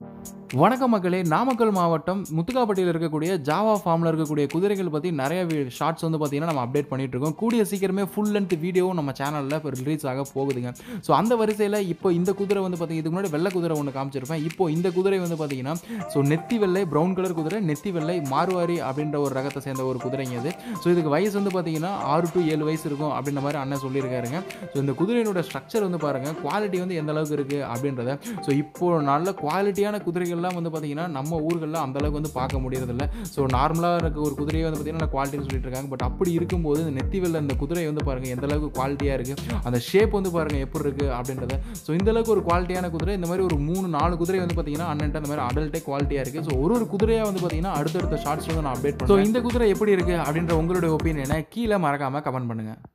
வணக்கம் மக்களே நாமக்கல் மாவட்டம் முத்துக்காப்பட்டியில் இருக்கக்கூடிய ஜாவா ஃபார்மில் இருக்கக்கூடிய குதிரைகள் பற்றி நிறைய ஷார்ட்ஸ் வந்து பார்த்தீங்கன்னா நம்ம அப்டேட் பண்ணிட்டு இருக்கோம் கூடிய சீக்கிரமே ஃபுல் லென்த் வீடியோவும் நம்ம சேனலில் இப்போ ரிலீஸ் ஆக போகுதுங்க ஸோ அந்த வரிசையில் இப்போ இந்த குதிரை வந்து பார்த்தீங்கன்னா இதுக்கு முன்னாடி வெள்ளை குதிரை ஒன்று காமிச்சிருப்பேன் இப்போ இந்த குதிரை வந்து பார்த்தீங்கன்னா ஸோ நெத்தி வெள்ளை ப்ரௌன் கலர் குதிரை நெத்தி வெள்ளை மார்வாரி அப்படின்ற ஒரு ரகத்தை சேர்ந்த ஒரு குதிரைங்க இது ஸோ இதுக்கு வயசு வந்து பார்த்தீங்கன்னா ஆறு டு ஏழு வயசு இருக்கும் அப்படின்ற மாதிரி அண்ணன் சொல்லியிருக்காருங்க ஸோ இந்த குதிரையினோட ஸ்ட்ரக்சர் வந்து பாருங்கள் குவாலிட்டி வந்து எந்த அளவுக்கு இருக்குது அப்படின்றத ஸோ இப்போ நல்ல குவாலிட்டியான குதிரைகள்லாம் வந்து பார்த்தீங்கன்னா நம்ம ஊர்களில் அந்த அளவுக்கு வந்து பார்க்க முடியறதில்ல ஸோ நார்மலாக இருக்க ஒரு குதிரையை வந்து பார்த்தீங்கன்னா குவாலிட்டின்னு சொல்லிட்டு இருக்காங்க பட் அப்படி இருக்கும்போது இந்த நெத்தி வெள்ள இந்த குதிரை வந்து பாருங்கள் எந்த அளவுக்கு குவாலிட்டியாக இருக்குது அந்த ஷேப் வந்து பாருங்கள் எப்படி இருக்குது அப்படின்றத ஸோ இந்த அளவுக்கு ஒரு குவாலிட்டியான குதிரை இந்த மாதிரி ஒரு மூணு நாலு குதிரை வந்து பார்த்தீங்கன்னா அண்ணன்ட்ட அந்த மாதிரி அடல்ட்டே குவாலிட்டியாக இருக்குது ஸோ ஒரு ஒரு குதிரையாக வந்து பார்த்தீங்கன்னா அடுத்தடுத்த ஷார்ட்ஸ் வந்து நான் அப்டேட் ஸோ இந்த குதிரை எப்படி இருக்குது அப்படின்ற உங்களுடைய ஒப்பீனியனை கீழே மறக்காமல் கமெண்ட் பண்ணுங்கள்